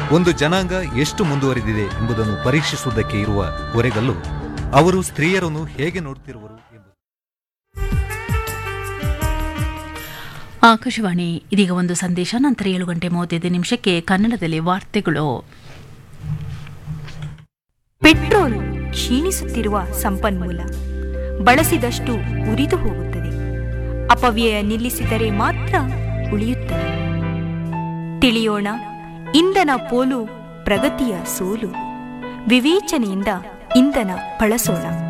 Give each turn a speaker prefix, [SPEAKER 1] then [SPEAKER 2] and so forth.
[SPEAKER 1] ಒಂದು ಜನಾಂಗ ಎಷ್ಟು ಮುಂದುವರಿದಿದೆ ಎಂಬುದನ್ನು ಪರೀಕ್ಷಿಸುವುದಕ್ಕೆ ಇರುವ ಒರೆಗಲ್ಲು ಅವರು ಸ್ತ್ರೀಯರನ್ನು ಹೇಗೆ ನೋಡುತ್ತಿರುವರು ಎಂಬುದು
[SPEAKER 2] ಆಕಾಶವಾಣಿ ಇದೀಗ ಒಂದು ಸಂದೇಶ ನಂತರ ಏಳು ಗಂಟೆ ಮೂವತ್ತೈದು ನಿಮಿಷಕ್ಕೆ ಕನ್ನಡದಲ್ಲಿ ವಾರ್ತೆಗಳು
[SPEAKER 3] ಪೆಟ್ರೋಲ್ ಕ್ಷೀಣಿಸುತ್ತಿರುವ ಸಂಪನ್ಮೂಲ ಬಳಸಿದಷ್ಟು ಉರಿದು ಹೋಗುತ್ತದೆ ಅಪವ್ಯಯ ನಿಲ್ಲಿಸಿದರೆ ಮಾತ್ರ ಉಳಿಯುತ್ತದೆ ತಿಳಿಯೋಣ ಇಂಧನ ಪೋಲು ಪ್ರಗತಿಯ ಸೋಲು ವಿವೇಚನೆಯಿಂದ ಇಂಧನ ಬಳಸೋಣ